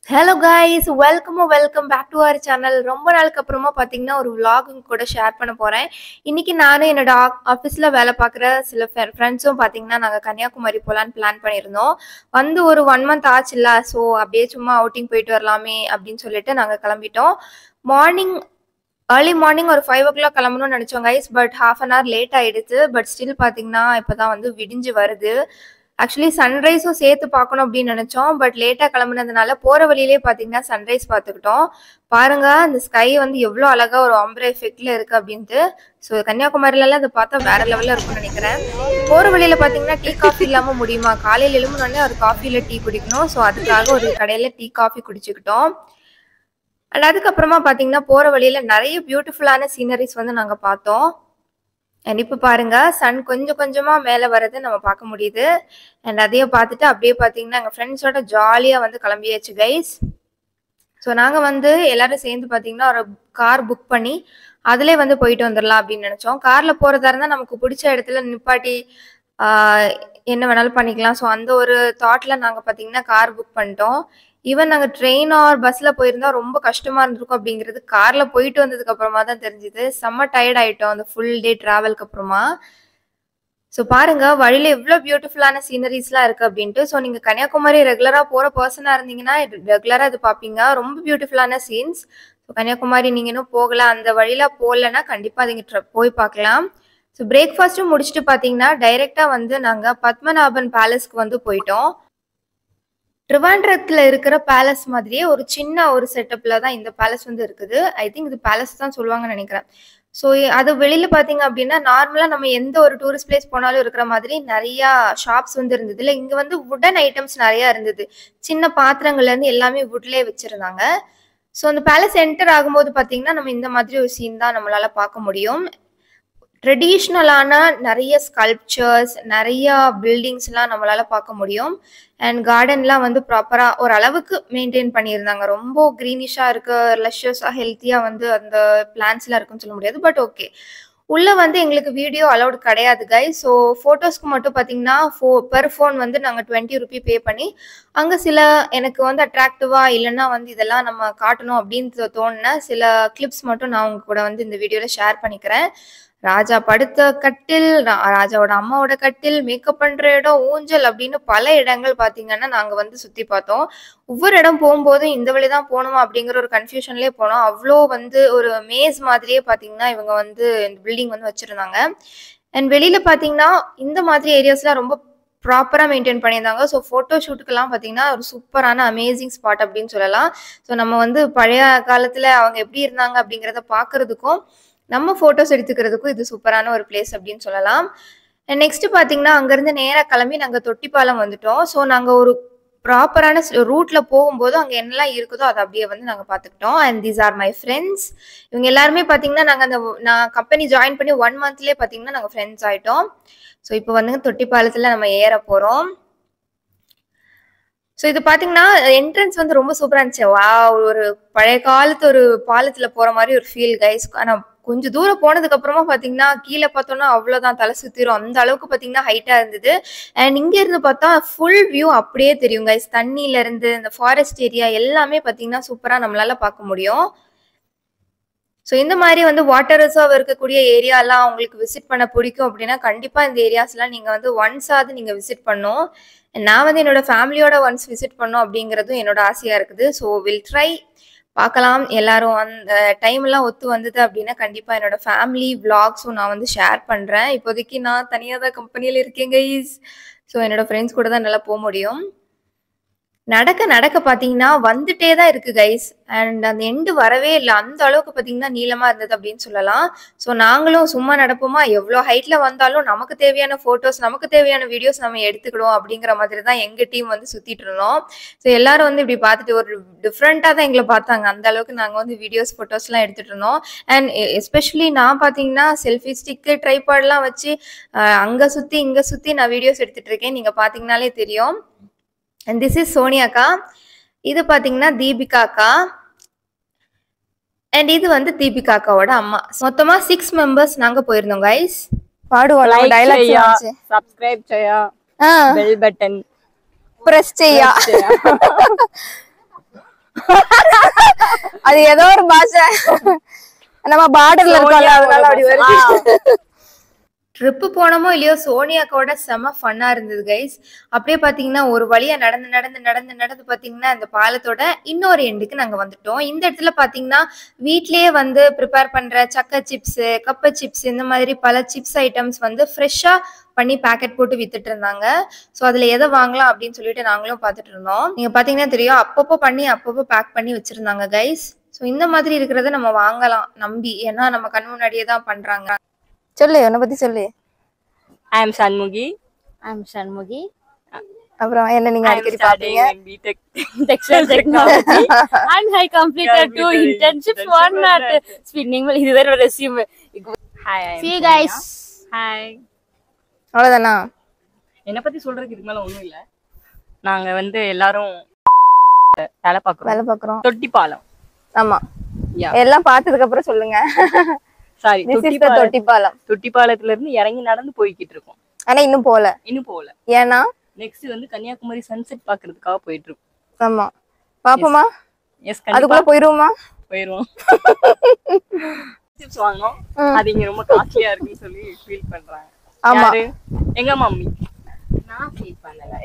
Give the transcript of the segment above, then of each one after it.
Hello guys welcome welcome back to our channel ரொம்ப நாளுக்கு அப்புறமா பார்த்தீங்கன்னா ஒரு vlog உங்க கூட ஷேர் பண்ண போகிறேன் இன்னைக்கு நானும் என்னோட ஆஃபீஸில் வேலை பார்க்குற சில ஃப்ரெண்ட்ஸும் பார்த்தீங்கன்னா நாங்கள் கன்னியாகுமரி போகலான்னு பிளான் பண்ணியிருந்தோம் வந்து ஒரு ஒன் மந்த் ஆச்சுல்ல ஸோ அப்படியே சும்மா அவுட்டிங் போயிட்டு வரலாமே அப்படின்னு சொல்லிட்டு நாங்கள் கிளம்பிட்டோம் மார்னிங் ஏர்லி மார்னிங் ஒரு ஃபைவ் ஓ கிளாக் கிளம்பணும்னு நினச்சோம் guys but half an hour late ஆயிடுச்சு பட் ஸ்டில் பார்த்தீங்கன்னா இப்போ தான் வந்து விடிஞ்சு வருது ஆக்சுவலி சன்ரைஸும் சேர்த்து பார்க்கணும் அப்படின்னு நினைச்சோம் பட் லேட்டாக கிளம்புனதுனால போகிற வழியிலே பார்த்தீங்கன்னா சன்ரைஸ் பார்த்துக்கிட்டோம் பாருங்க அந்த ஸ்கை வந்து எவ்வளோ அழகா ஒரு ஆம்பரே எஃபெக்ட்ல இருக்கு அப்படின்ட்டு ஸோ கன்னியாகுமரியிலலாம் அதை பார்த்தா வேற லெவலில் இருக்கும்னு நினைக்கிறேன் போகிற வழியில பார்த்தீங்கன்னா டீ காஃபி இல்லாமல் முடியுமா காலையில் எழும்புனோடனே ஒரு காஃபியில் டீ குடிக்கணும் ஸோ அதுக்காக ஒரு கடையில் டீ காஃபி குடிச்சுக்கிட்டோம் அண்ட் அதுக்கப்புறமா பார்த்தீங்கன்னா போகிற வழியில நிறைய பியூட்டிஃபுல்லான சீனரிஸ் வந்து நாங்கள் பார்த்தோம் அண்ட் இப்போ பாருங்க சன் கொஞ்சம் கொஞ்சமா மேலே வரதை நம்ம பார்க்க முடியுது அண்ட் அதையும் பார்த்துட்டு அப்படியே பார்த்தீங்கன்னா எங்கள் ஃப்ரெண்ட்ஸோட ஜாலியாக வந்து கிளம்பியாச்சு கைஸ் ஸோ நாங்கள் வந்து எல்லாரும் சேர்ந்து பார்த்தீங்கன்னா ஒரு கார் புக் பண்ணி அதிலே வந்து போயிட்டு வந்துடலாம் அப்படின்னு நினச்சோம் காரில் போகிறதா இருந்தால் நமக்கு பிடிச்ச இடத்துல நிப்பாட்டி ஆஹ், என்ன வேணாலும் பண்ணிக்கலாம் ஸோ அந்த ஒரு தாட்டில் நாங்கள் பார்த்தீங்கன்னா கார் புக் பண்ணிட்டோம் ஈவன் நாங்கள் ட்ரெயின் ஆர் பஸ்ஸில் போயிருந்தா ரொம்ப கஷ்டமாக இருந்திருக்கும் அப்படிங்கிறது காரில் போயிட்டு வந்ததுக்கு அப்புறமா தான் தெரிஞ்சுது செம்ம டயர்ட் ஆயிட்டோம் அந்த ஃபுல் டே ட்ராவலுக்கு அப்புறமா ஸோ பாருங்க வழியில எவ்வளோ பியூட்டிஃபுல்லான சீனரிஸ்லாம் இருக்கு அப்படின்ட்டு ஸோ நீங்க கன்னியாகுமரி ரெகுலரா போற பர்சனா இருந்தீங்கன்னா ரெகுலரா இது பார்ப்பீங்க ரொம்ப பியூட்டிஃபுல்லான சீன்ஸ் ஸோ கன்னியாகுமரி நீங்க இன்னும் போகல அந்த வழியில போகலன்னா கண்டிப்பா நீங்க tr- போய் பார்க்கலாம் ஸோ பிரேக்ஃபாஸ்ட்டும் முடிச்சுட்டு பார்த்தீங்கன்னா டைரெக்டா வந்து நாங்க பத்மநாபன் பேலஸ்க்கு வந்து போயிட்டோம் ட்ரிவாண்ட்ரத்தில் இருக்கிற பேலஸ் மாதிரியே ஒரு சின்ன ஒரு செட்டப்ல தான் இந்த பேலஸ் வந்து இருக்குது ஐ திங்க் இது பேலஸ் தான் சொல்லுவாங்கன்னு நினைக்கிறேன் ஸோ அது வெளியில பாத்தீங்க அப்படின்னா நார்மலா நம்ம எந்த ஒரு டூரிஸ்ட் பிளேஸ் போனாலும் இருக்கிற மாதிரி நிறைய ஷாப்ஸ் வந்து இருந்தது இல்லை இங்க வந்து வுடன் ஐட்டம்ஸ் நிறைய இருந்தது சின்ன பாத்திரங்கள்ல இருந்து எல்லாமே வுட்லேயே வச்சிருந்தாங்க ஸோ அந்த பேலஸ் என்டர் ஆகும்போது பாத்தீங்கன்னா நம்ம இந்த மாதிரி ஒரு சீன் தான் நம்மளால பார்க்க முடியும் ட்ரெடிஷ்னலான நிறைய ஸ்கல்ப்சர்ஸ் நிறைய பில்டிங்ஸ்லாம் நம்மளால பார்க்க முடியும் அண்ட் கார்டன்லாம் வந்து ப்ராப்பராக ஒரு அளவுக்கு மெயின்டைன் பண்ணியிருந்தாங்க ரொம்ப க்ரீனிஷாக இருக்க லஷ்ஷஸாக ஹெல்த்தியாக வந்து அந்த பிளான்ஸ்லாம் இருக்குன்னு சொல்ல முடியாது பட் ஓகே உள்ள வந்து எங்களுக்கு வீடியோ அலௌட் கிடையாது கை ஸோ ஃபோட்டோஸ்க்கு மட்டும் பார்த்தீங்கன்னா ஃபோ பெர் ஃபோன் வந்து நாங்கள் டுவெண்ட்டி ருபி பே பண்ணி அங்கே சில எனக்கு வந்து அட்ராக்டிவாக இல்லைன்னா வந்து இதெல்லாம் நம்ம காட்டணும் அப்படின்னு தோணுன சில கிளிப்ஸ் மட்டும் நான் உங்க கூட வந்து இந்த வீடியோவில் ஷேர் பண்ணிக்கிறேன் ராஜா படுத்த கட்டில் ரா- ராஜாவோட அம்மாவோட கட்டில் மேக்கப் பண்ற இடம் ஊஞ்சல் அப்படின்னு பல இடங்கள் பாத்தீங்கன்னா நாங்க வந்து சுத்தி பார்த்தோம் ஒவ்வொரு இடம் போகும்போதும் இந்த வழி தான் போகணுமா அப்படிங்கிற ஒரு கன்ஃபியூஷன்லயே போனோம் அவ்வளோ வந்து ஒரு மேஸ் மாதிரியே பாத்தீங்கன்னா இவங்க வந்து இந்த பில்டிங் வந்து வச்சிருந்தாங்க அண்ட் வெளியில பாத்தீங்கன்னா இந்த மாதிரி ஏரியாஸ்லாம் ரொம்ப ப்ராப்பராக மெயின்டைன் பண்ணியிருந்தாங்க ஸோ ஃபோட்டோ ஷூட்டுக்கெல்லாம் பார்த்தீங்கன்னா ஒரு சூப்பரான அமேசிங் ஸ்பாட் அப்படின்னு சொல்லலாம் ஸோ நம்ம வந்து பழைய காலத்தில் அவங்க எப்படி இருந்தாங்க அப்படிங்கிறத பார்க்கறதுக்கும் நம்ம ஃபோட்டோஸ் எடுத்துக்கிறதுக்கும் இது சூப்பரான ஒரு பிளேஸ் அப்படின்னு சொல்லலாம் நெக்ஸ்ட் பார்த்தீங்கன்னா அங்கேருந்து நேராக கிளம்பி நாங்கள் தொட்டிப்பாலம் வந்துட்டோம் ஸோ நாங்கள் ஒரு ப்ராப்பரான ரூட்ல போகும்போது அங்கே என்னெல்லாம் இருக்குதோ அதை அப்படியே வந்து நாங்கள் பார்த்துக்கிட்டோம் and these are my friends இவங்க எல்லாருமே பார்த்தீங்கன்னா நாங்கள் அந்த நான் கம்பெனி ஜாயின் பண்ணி ஒன் மந்த்லேயே பார்த்தீங்கன்னா நாங்கள் ஃப்ரெண்ட்ஸ் ஆயிட்டோம் ஸோ இப்போ வந்து தொட்டிப்பாலத்தில் நம்ம ஏற போகிறோம் ஸோ இது பார்த்தீங்கன்னா என்ட்ரன்ஸ் வந்து ரொம்ப சூப்பராக இருந்துச்சு வா ஒரு பழைய காலத்து ஒரு பாலத்தில் போகிற மாதிரி ஒரு ஃபீல் கைஸ் ஆனால் கொஞ்சம் தூரம் போனதுக்கு அப்புறமா பார்த்தீங்கன்னா கீழே பார்த்தோம்னா அவ்வளோதான் தலை சுத்திரும் அந்த அளவுக்கு பார்த்தீங்கன்னா ஹைட்டாக இருந்தது அண்ட் இங்க இருந்து பார்த்தா ஃபுல் வியூ அப்படியே தெரியும் கைஸ் தண்ணியில இருந்து இந்த ஃபாரஸ்ட் ஏரியா எல்லாமே பார்த்தீங்கன்னா சூப்பராக நம்மளால பார்க்க முடியும் ஸோ இந்த மாதிரி வந்து வாட்டர் ரிசர்வ் இருக்கக்கூடிய ஏரியாலாம் உங்களுக்கு விசிட் பண்ண பிடிக்கும் அப்படின்னா கண்டிப்பாக இந்த ஏரியாஸ்லாம் நீங்கள் வந்து ஒன்ஸாவது நீங்கள் விசிட் பண்ணும் நான் வந்து என்னோட ஃபேமிலியோட ஒன்ஸ் விசிட் பண்ணும் அப்படிங்கிறதும் என்னோட ஆசையாக இருக்குது ஸோ வில் ட்ரை பார்க்கலாம் எல்லாரும் அந்த டைம் எல்லாம் ஒத்து வந்தது அப்படின்னா கண்டிப்பாக என்னோட ஃபேமிலி விளாக்ஸும் நான் வந்து ஷேர் பண்ணுறேன் இப்போதைக்கு நான் தனியாக தான் கம்பெனியில் இருக்கேன் கைஸ் ஸோ என்னோட ஃப்ரெண்ட்ஸ் கூட தான் நல்லா போக முடியும் நடக்க நடக்க பார்த்தீங்கன்னா வந்துட்டே தான் இருக்கு கைஸ் அண்ட் அந்த எண்டு வரவே இல்லை அந்த அளவுக்கு பார்த்தீங்கன்னா நீளமா இருந்தது அப்படின்னு சொல்லலாம் ஸோ நாங்களும் சும்மா நடப்போமா எவ்வளோ ஹைட்ல வந்தாலும் நமக்கு தேவையான ஃபோட்டோஸ் நமக்கு தேவையான வீடியோஸ் நம்ம எடுத்துக்கிடுவோம் அப்படிங்கிற மாதிரி தான் எங்க டீம் வந்து சுத்திட்டு இருந்தோம் ஸோ எல்லாரும் வந்து இப்படி பார்த்துட்டு ஒரு டிஃப்ரெண்ட்டாக தான் எங்களை பார்த்தாங்க அந்த அளவுக்கு நாங்கள் வந்து வீடியோஸ் ஃபோட்டோஸ்லாம் எடுத்துட்டு இருந்தோம் அண்ட் எஸ்பெஷலி நான் பார்த்தீங்கன்னா செல்ஃபி ஸ்டிக்கு ட்ரைபாட்லாம் வச்சு அஹ், அங்க சுத்தி இங்க சுத்தி நான் வீடியோஸ் எடுத்துட்டு இருக்கேன் நீங்க பார்த்தீங்கனாலே தெரியும் அண்ட் திஸ் இஸ் சோனியாக்கா இது பார்த்தீங்கன்னா தீபிகா அக்கா அண்ட் இது வந்து தீபிகா அக்காவோட அம்மா மொத்தமா சிக்ஸ் மெம்பர்ஸ் நாங்க போயிருந்தோம் கைஸ் பாடுவோம் Like டைலாக்ஸ் செய்யா சப்ஸ்கிரைப் செய்யா பெல் பட்டன் பிரஸ் செய்யா அது ஏதோ ஒரு பாஷை நம்ம பார்டர்ல இருக்கோம்ல அதனால அப்படி வருது ட்ரிப்பு போனோமோ இல்லையோ சோனியாக்கோட செம ஃபன்னா இருந்தது கைஸ் அப்படியே பாத்தீங்கன்னா ஒரு வழியா நடந்து நடந்து நடந்து நடந்து பாத்தீங்கன்னா அந்த பாலத்தோட இன்னொரு எண்டுக்கு நாங்க வந்துட்டோம் இந்த இடத்துல பாத்தீங்கன்னா வீட்லயே வந்து ப்ரிப்பேர் பண்ற சக்க சிப்ஸ் கப்ப சிப்ஸ் இந்த மாதிரி பல சிப்ஸ் ஐட்டம்ஸ் வந்து ஃப்ரெஷ்ஷா பண்ணி பேக்கெட் போட்டு வித்துட்டு இருந்தாங்க ஸோ அதுல எதை வாங்கலாம் அப்படின்னு சொல்லிட்டு நாங்களும் பார்த்துட்டு இருந்தோம் நீங்க பாத்தீங்கன்னா தெரியும் அப்பப்போ பண்ணி அப்பப்போ பேக் பண்ணி வச்சிருந்தாங்க கைஸ் ஸோ இந்த மாதிரி இருக்கிறத நம்ம வாங்கலாம் நம்பி ஏன்னா நம்ம கண் முன்னாடியே தான் பண்றாங்க சொல்லு உன்னை பத்தி சொல்லு I am Shanmugi. I'm Shanmugi. அப்புறம் என்ன நீங்க I am அடிக்கடி studying பாப்பீங்க in BTech. Textile technology. and I completed two Completed internships. internship One at at- spinning mill. இதுதான் என்னோட resume. Hi, I am See you Sonia. guys. Hi. அவ்வளவுதானா என்ன பத்தி சொல்றதுக்கு இதுக்கு மேல ஒண்ணும் இல்ல நாங்க வந்து எல்லாரும் வேலை பாக்குறோம் வேலை பாக்குறோம் தொட்டிப்பாலம் ஆமா Yeah. எல்லாம் பார்த்ததுக்கு அப்புறம் சொல்லுங்க sorry This is the Thottipalam Thottipalam தொட்டிப்பாலத்துல இருந்து இறங்கி நடந்து போய்கிட்டு இருக்கோம் ஆனா இன்னும் போல இன்னும் போகல ஏன்னா நெக்ஸ்ட் வந்து கன்னியாகுமரி சன்செட் பாக்குறதுக்காக போயிட்டு இருக்கோம் ஆமா பாப்போமா எஸ் கண்டிப்பா அதுக்குள்ள போயிருவோமா போயிருவோம் சிப்ஸ் வாங்கினோம் ம். அது இங்க ரொம்ப காஸ்ட்லியா இருக்குன்னு சொல்லி ஃபீல் பண்றாங்க ஆமா. யாரு எங்க மம்மி நான் feel பண்ணல.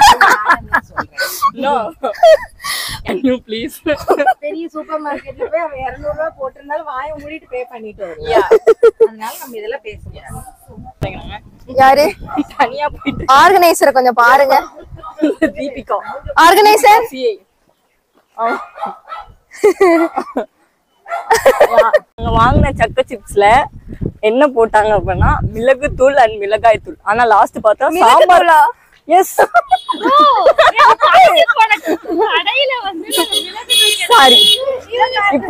நோ கேன் யூ ப்ளீஸ் பெரிய சூப்பர் மார்க்கெட்ல போய் அவன் இருநூறு ரூபாய் போட்டிருந்தாலும் வாயை மூடிட்டு பே பண்ணிட்டு வருவோம் யா அதனால நம்ம இதெல்லாம் பேசணும் யாரு தனியா போயிட்டு ஆர்கனைசரை கொஞ்சம் பாருங்க தீபிகா ஆர்கனைசர் சிஐ அங்க வாங்கின சக்க சிப்ஸ்ல என்ன போட்டாங்க அப்படின்னா மிளகு தூள் அண்ட் மிளகாய் தூள் ஆனா லாஸ்ட் பார்த்தா சாம்பார் எஸ் கடையில வந்து சாரி இப்ப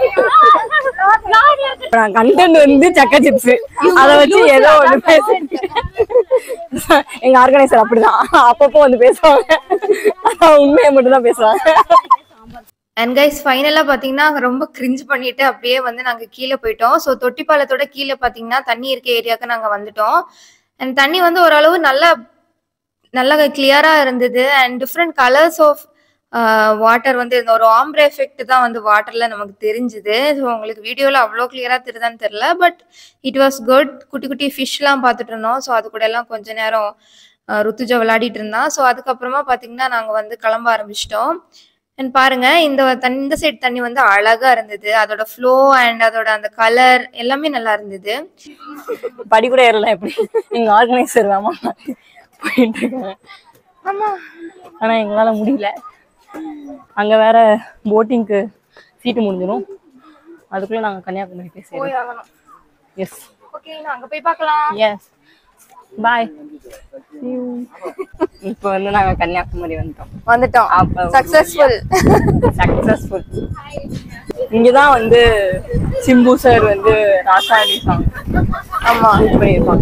நான் கண்டென்ட் வந்து சக்க சிப்ஸ் அத வச்சு ஏதோ ஒண்ணு பேச எங்க ஆர்கனைசர் அப்படிதான் அப்பப்போ வந்து பேசுவாங்க ஆனா உண்மையை மட்டும் தான் பேசுவாங்க அண்ட் கைஸ் ஃபைனலா பாத்தீங்கன்னா ரொம்ப கிரிஞ்சு பண்ணிட்டு அப்படியே வந்து நாங்க கீழே போயிட்டோம் ஸோ தொட்டிப்பாலத்தோட கீழே பாத்தீங்கன்னா தண்ணி இருக்க ஏரியாவுக்கு நாங்க வந்துட்டோம் அண்ட் தண்ணி வந்து ஓரளவு நல்லா நல்லா கிளியரா இருந்தது and different colours of water வந்து இந்த ஒரு ஆம்ப்ரே எஃபெக்ட் தான் வந்து வாட்டர்ல நமக்கு தெரிஞ்சுது ஸோ உங்களுக்கு வீடியோவில் அவ்வளோ கிளியரா தெரியுதான்னு தெரியல பட் இட் வாஸ் குட் குட்டி குட்டி ஃபிஷ்லாம் பார்த்துட்டு இருந்தோம் ஸோ அது கூட எல்லாம் கொஞ்ச நேரம் அஹ், ருத்துஜா விளையாடிட்டு இருந்தான் ஸோ அதுக்கப்புறமா பார்த்தீங்கன்னா நாங்கள் வந்து கிளம்ப ஆரம்பிச்சிட்டோம் அண்ட் பாருங்க இந்த தண்ணி இந்த சைடு தண்ணி வந்து அழகா இருந்தது அதோட ஃப்ளோ அண்ட் அதோட அந்த கலர் எல்லாமே நல்லா இருந்தது படி கூட ஏறல எப்படி எங்க ஆர்கனைசர் வேமா போயிட்டு இருக்காங்க ஆனா எங்களால முடியல அங்க வேற போட்டிங்க்கு சீட்டு முடிஞ்சிடும் அதுக்குள்ள நாங்க கன்னியாகுமரி போய் சேரும் எஸ் ஓகே நான் அங்க போய் பார்க்கலாம் எஸ் பாய் இப்போ வந்து நாங்க கன்னியாகுமரி வந்துட்டோம் வந்துட்டோம் அப்ப சக்சஸ்ஃபுல் சக்சஸ்ஃபுல் இங்கதான் வந்து சிம்பு சார் வந்து ராசாடி சாங் ஆமா ஷூட் பண்ணியிருப்பாங்க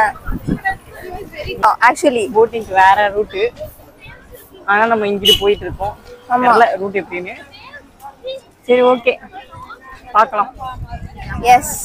ஆக்சுவலி போட்டிங்க்கு வேற ரூட்டு ஆனா நம்ம இங்கிட்டு போயிட்டு இருக்கோம் ஆமா. தெரியல ரூட் எப்படின்னு சரி ஓகே பார்க்கலாம் எஸ்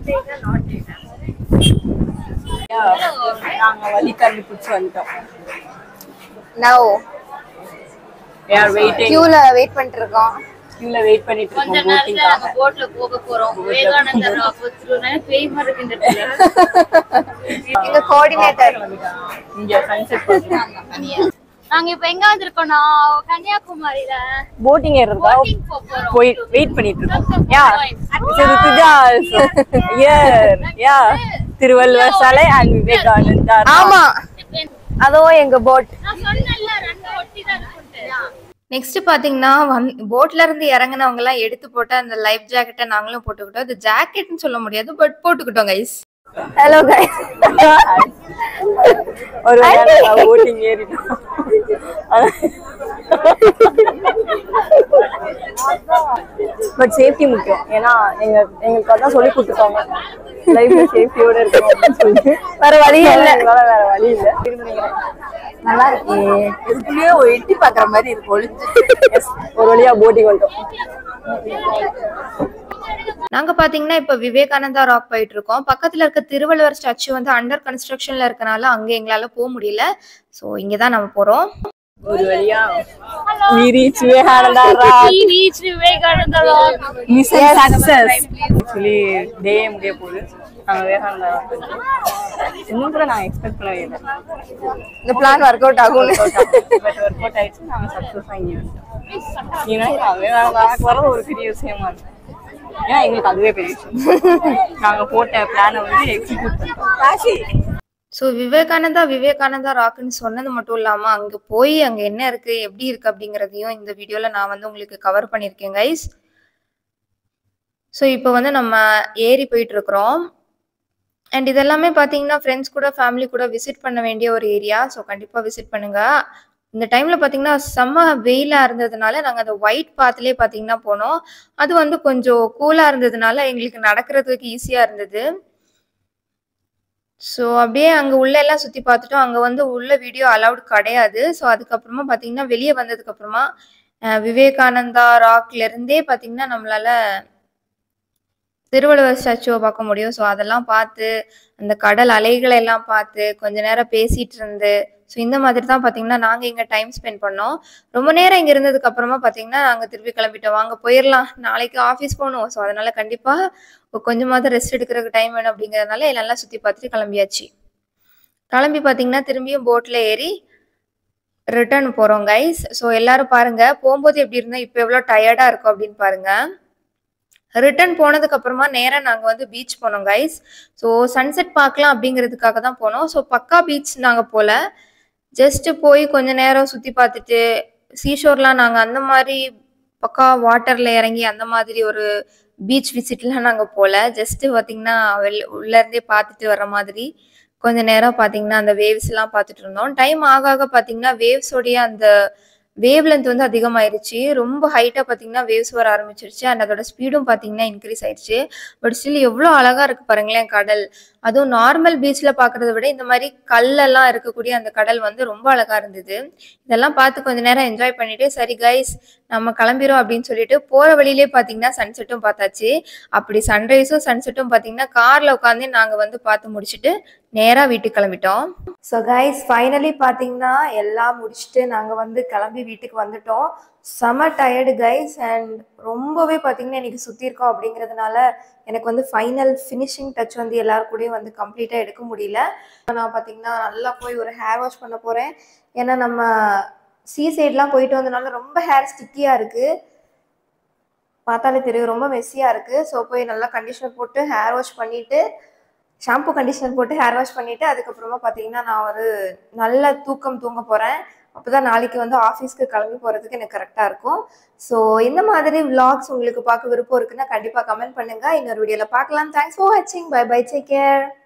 நாங்க வழி கண்டுபிடிச்சு வந்துட்டோம் நவ் யார் வெயிட்டிங் கியூல வெயிட் பண்ணிட்டு இருக்கோம் கியூல வெயிட் பண்ணிட்டு கொஞ்ச இருக்கோம் நேரத்துல போட்டிங்காக நாங்க போட்ல போக போறோம் விவேகானந்தர் திருநாள் பேய் மாதிரி இருக்கு இந்த இடத்துல எங்க கோஆர்டினேட்டர் இங்க சன்செட் நாங்க இப்ப எங்க வந்திருக்கோம்னா கன்னியாகுமரியில போட்டிங் ஏறதா boating போக போறோம் போய் வெயிட் பண்ணிட்டு இருக்கோம் யா சரி ருத்துஜா இயர் யா திருவள்ளுவர் சாலை அண்ட் விவேகானந்தா ஆமா அதோ எங்க போட் நான் சொன்னேன்ல ரெண்டு ஒட்டி தான் இருக்குன்ட்டு நெக்ஸ்ட் பாத்தீங்கன்னா வந் போட்ல இருந்து இறங்குனவங்க எல்லாம் எடுத்து போட்டு அந்த லைஃப் ஜாக்கெட்டை நாங்களும் போட்டுக்கிட்டோம் அது ஜாக்கெட்னு சொல்ல முடியாது பட் போட்டுக்கிட்டோம் கைஸ் ஹலோ கைஸ் ஒரு போட்டிங் ஏறிட்டோம் பட் சேஃப்டி முக்கியம் ஏன்னா எங்க எங்களுக்கு அதான் சொல்லி கொடுத்துருக்காங்க லைஃப்ல சேஃப்டியோட இருக்கணும் அப்படின்னு சொல்லிட்டு வேற வழியே இல்ல எங்களால வேற வழி இல்ல திரும்ப நினைக்கிறேன் நல்லா இருக்கு இதுக்குள்ளேயே எட்டி பாக்குற மாதிரி இருக்கு ஒளிஞ்சு Yes, ஒரு வழியா போட்டிங் வந்துட்டோம் நாங்க பாத்தீங்கன்னா இப்ப விவேகானந்தா ராக் போயிட்டு இருக்கோம் பக்கத்துல இருக்க திருவள்ளுவர் ஸ்டாச்சு வந்து அண்டர் கன்ஸ்ட்ரக்ஷன்ல இருக்கனால அங்க எங்களால போக முடியல சோ இங்கதான் நம்ம போறோம் ஒரு வழியா we reach Vivekananda rock We reached Vivekananda Rock. Mission success actually day முடிய போகுது நாங்க விவேகானந்தா rock இருக்கோம். இன்னும் கூட நாங்க எக்ஸ்பெக்ட் பண்ணவே இல்லை இந்த பிளான் ஒர்க் அவுட் ஆகும்னு பட் ஒர்க் அவுட் ஆயிடுச்சு நாங்க சக்சஸ் ஆகி ஏன்னா விவேகானந்தா rock வர்றது ஒரு பெரிய விஷயமா இருக்கு ஏன்னா எங்களுக்கு அதுவே பெரிய விஷயம் நாங்க போட்ட பிளானை வந்து எக்ஸிக்யூட் பண்ணிட்டோம் ஸோ விவேகானந்தா விவேகானந்தா ராக்குன்னு சொன்னது மட்டும் இல்லாமல் அங்கே போய் அங்கே என்ன இருக்குது எப்படி இருக்குது அப்படிங்கிறதையும் இந்த வீடியோவில் நான் வந்து உங்களுக்கு கவர் பண்ணியிருக்கேன் கைஸ் ஸோ இப்போ வந்து நம்ம ஏறி போயிட்டு இருக்கிறோம் அண்ட் இதெல்லாமே பார்த்தீங்கன்னா ஃப்ரெண்ட்ஸ் கூட ஃபேமிலி கூட விசிட் பண்ண வேண்டிய ஒரு ஏரியா ஸோ கண்டிப்பாக விசிட் பண்ணுங்க இந்த டைமில் பார்த்தீங்கன்னா செம்ம வெயிலாக இருந்ததுனால நாங்கள் அந்த ஒயிட் பாத்துலேயே பார்த்தீங்கன்னா போனோம் அது வந்து கொஞ்சம் கூலாக இருந்ததுனால எங்களுக்கு நடக்கிறதுக்கு ஈஸியாக இருந்தது ஸோ அப்படியே அங்கே உள்ள எல்லாம் சுற்றி பார்த்துட்டோம் அங்கே வந்து உள்ள வீடியோ அலவுட் கிடையாது ஸோ அதுக்கப்புறமா பார்த்தீங்கன்னா வெளியே வந்ததுக்கப்புறமா விவேகானந்தா ராக்ல இருந்தே பார்த்தீங்கன்னா நம்மளால திருவள்ளுவர் ஸ்டாச்சுவை பார்க்க முடியும் ஸோ அதெல்லாம் பார்த்து அந்த கடல் அலைகளை எல்லாம் பார்த்து கொஞ்ச நேரம் பேசிட்டு இருந்து ஸோ இந்த மாதிரி தான் பார்த்தீங்கன்னா நாங்கள் இங்கே டைம் ஸ்பெண்ட் பண்ணோம் ரொம்ப நேரம் இங்கே இருந்ததுக்கு அப்புறமா பார்த்தீங்கன்னா நாங்கள் திருப்பி கிளம்பிட்டோம் வாங்க போயிடலாம் நாளைக்கு ஆஃபீஸ் போகணும் ஸோ அதனால கண்டிப்பாக கொஞ்சமாவது ரெஸ்ட் எடுக்கிறதுக்கு டைம் வேணும் அப்படிங்கிறதுனால எல்லாம் சுற்றி பார்த்துட்டு கிளம்பியாச்சு கிளம்பி பார்த்தீங்கன்னா திரும்பியும் போட்டில் ஏறி ரிட்டர்ன் போகிறோம் கைஸ் ஸோ எல்லாரும் பாருங்க போகும்போது எப்படி இருந்தால் இப்போ எவ்வளோ டயர்டாக இருக்கும் அப்படின்னு பாருங்க ரிட்டர்ன் போனதுக்கு அப்புறமா நேராக நாங்கள் வந்து பீச் போனோம் கைஸ் ஸோ சன்செட் பார்க்கலாம் அப்படிங்கிறதுக்காக தான் போனோம் ஸோ பக்கா பீச் நாங்கள் போகல ஜஸ்ட் போய் கொஞ்ச நேரம் சுற்றி பார்த்துட்டு சீஷோர்லாம் நாங்கள் அந்த மாதிரி பக்கா வாட்டரில் இறங்கி அந்த மாதிரி ஒரு பீச் விசிட்லாம் நாங்கள் போகல ஜஸ்ட் பார்த்தீங்கன்னா வெளி உள்ளேருந்தே பார்த்துட்டு வர மாதிரி கொஞ்ச நேரம் பார்த்தீங்கன்னா அந்த வேவ்ஸ்லாம் பார்த்துட்டு இருந்தோம் டைம் ஆக ஆக பார்த்தீங்கன்னா வேவ்ஸோடைய அந்த வேவ் லென்த் வந்து அதிகமாயிருச்சு ரொம்ப ஹைட்டாக பார்த்தீங்கன்னா வேவ்ஸ் வர ஆரம்பிச்சிருச்சு அண்ட் அதோட ஸ்பீடும் பார்த்தீங்கன்னா இன்க்ரீஸ் ஆயிடுச்சு பட் ஸ்டில் எவ்வளோ அழகாக இருக்கு பாருங்களேன் கடல் அதுவும் நார்மல் பீச்சில் பார்க்குறத விட இந்த மாதிரி கல்லெல்லாம் இருக்கக்கூடிய அந்த கடல் வந்து ரொம்ப அழகாக இருந்தது இதெல்லாம் பார்த்து கொஞ்ச நேரம் என்ஜாய் பண்ணிட்டு சரி கைஸ் நம்ம கிளம்பிரும் அப்படின்னு சொல்லிட்டு போகிற வழியிலே பார்த்தீங்கன்னா சன்செட்டும் பார்த்தாச்சு அப்படி சன்ரைஸும் சன்செட்டும் பார்த்தீங்கன்னா காரில் உட்காந்து நாங்கள் வந்து பார்த்து முடிச்சுட்டு நேராக வீட்டுக்கு கிளம்பிட்டோம் ஸோ கைஸ் ஃபைனலி பார்த்தீங்கன்னா எல்லாம் முடிச்சுட்டு நாங்கள் வந்து கிளம்பி வீட்டுக்கு வந்துட்டோம் செம டயர்டு கைஸ் அண்ட் ரொம்பவே பார்த்தீங்கன்னா இன்னைக்கு சுற்றி இருக்கோம் அப்படிங்கிறதுனால எனக்கு வந்து ஃபைனல் ஃபினிஷிங் டச் வந்து எல்லாரு கூடயும் வந்து கம்ப்ளீட்டாக எடுக்க முடியல நான் பார்த்தீங்கன்னா நல்லா போய் ஒரு ஹேர் வாஷ் பண்ண போகிறேன் ஏன்னா நம்ம சீ சைட்லாம் போயிட்டு வந்தனால ரொம்ப ஹேர் ஸ்டிக்கியாக இருக்குது பார்த்தாலே தெரியும் ரொம்ப மெஸ்ஸியாக இருக்குது ஸோ போய் நல்லா கண்டிஷனர் போட்டு ஹேர் வாஷ் பண்ணிவிட்டு ஷாம்பு கண்டிஷனர் போட்டு ஹேர் வாஷ் பண்ணிவிட்டு அதுக்கப்புறமா பார்த்தீங்கன்னா நான் ஒரு நல்ல தூக்கம் தூங்க போகிறேன் அப்போ தான் நாளைக்கு வந்து ஆஃபீஸ்க்கு கிளம்பி போகிறதுக்கு எனக்கு கரெக்டாக இருக்கும் ஸோ இந்த மாதிரி vlogs உங்களுக்கு பார்க்க விருப்பம் இருக்குன்னா கண்டிப்பாக கமெண்ட் பண்ணுங்கள் இன்னொரு வீடியோவில் பார்க்கலாம் தேங்க்ஸ் ஃபார் வாட்சிங் பை பை டேக் கேர்